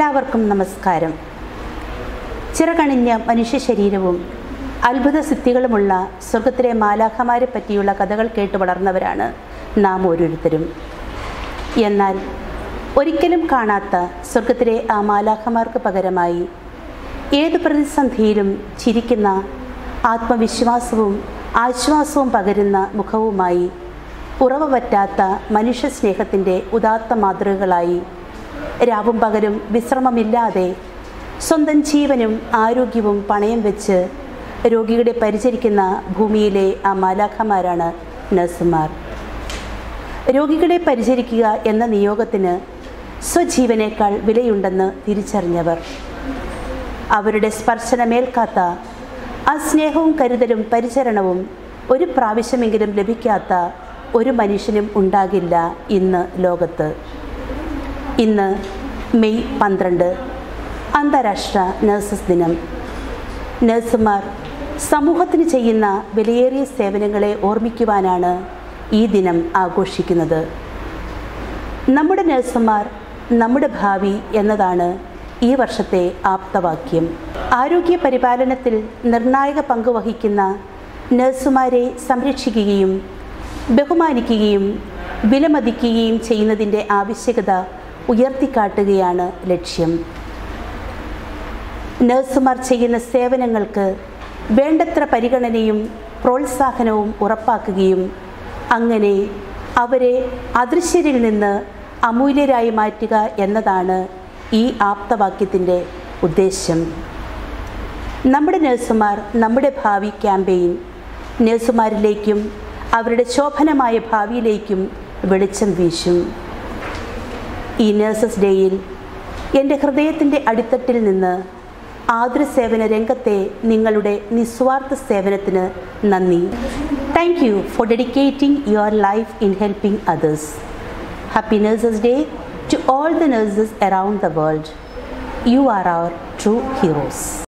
എല്ലാവർക്കും നമസ്കാരം ചിറകണിഞ്ഞ മനുഷ്യ ശരീരവും അത്ഭുത സിദ്ധികളുമുള്ള സ്വർഗത്തിലെ മാലാഖമാരെ പറ്റിയുള്ള കഥകൾ കേട്ട് വളർന്നവരാണ് നാം ഓരോരുത്തരും എന്നാൽ ഒരിക്കലും കാണാത്ത സ്വർഗത്തിലെ ആ മാലാഖമാർക്ക് പകരമായി ഏത് പ്രതിസന്ധിയിലും ചിരിക്കുന്ന ആത്മവിശ്വാസവും ആശ്വാസവും പകരുന്ന മുഖവുമായി ഉറവ പറ്റാത്ത മനുഷ്യ സ്നേഹത്തിൻ്റെ ഉദാത്ത മാതൃകകളായി രാവും പകലും വിശ്രമമില്ലാതെ സ്വന്തം ജീവനും ആരോഗ്യവും പണയം വെച്ച് രോഗികളെ പരിചരിക്കുന്ന ഭൂമിയിലെ ആ മാലാഖമാരാണ് നഴ്സുമാർ രോഗികളെ പരിചരിക്കുക എന്ന നിയോഗത്തിന് സ്വജീവനേക്കാൾ വിലയുണ്ടെന്ന് തിരിച്ചറിഞ്ഞവർ അവരുടെ സ്പർശനമേൽക്കാത്ത ആ സ്നേഹവും കരുതലും പരിചരണവും ഒരു പ്രാവശ്യമെങ്കിലും ലഭിക്കാത്ത ഒരു മനുഷ്യനും ഉണ്ടാകില്ല ഇന്ന് ലോകത്ത് ഇന്ന് മെയ് പന്ത്രണ്ട് അന്താരാഷ്ട്ര നഴ്സസ് ദിനം നഴ്സുമാർ സമൂഹത്തിന് ചെയ്യുന്ന വിലയേറിയ സേവനങ്ങളെ ഓർമ്മിക്കുവാനാണ് ഈ ദിനം ആഘോഷിക്കുന്നത് നമ്മുടെ നഴ്സുമാർ നമ്മുടെ ഭാവി എന്നതാണ് ഈ വർഷത്തെ ആപ്തവാക്യം ആരോഗ്യ പരിപാലനത്തിൽ നിർണായക പങ്ക് വഹിക്കുന്ന നഴ്സുമാരെ സംരക്ഷിക്കുകയും ബഹുമാനിക്കുകയും വിലമതിക്കുകയും ചെയ്യുന്നതിൻ്റെ ആവശ്യകത ഉയർത്തിക്കാട്ടുകയാണ് ലക്ഷ്യം നഴ്സുമാർ ചെയ്യുന്ന സേവനങ്ങൾക്ക് വേണ്ടത്ര പരിഗണനയും പ്രോത്സാഹനവും ഉറപ്പാക്കുകയും അങ്ങനെ അവരെ അദൃശ്യരിൽ നിന്ന് അമൂല്യരായി മാറ്റുക എന്നതാണ് ഈ ആപ്തവാക്യത്തിൻ്റെ ഉദ്ദേശ്യം നമ്മുടെ നഴ്സുമാർ നമ്മുടെ ഭാവി ക്യാമ്പയിൻ നഴ്സുമാരിലേക്കും അവരുടെ ശോഭനമായ ഭാവിയിലേക്കും വെളിച്ചം വീശും ഈ നഴ്സസ് ഡേയിൽ എൻ്റെ ഹൃദയത്തിൻ്റെ അടിത്തട്ടിൽ നിന്ന് ആതുരസേവന രംഗത്തെ നിങ്ങളുടെ നിസ്വാർത്ഥ സേവനത്തിന് നന്ദി thank you for dedicating your life in helping others happy nurses day to all the nurses around the world you are our true heroes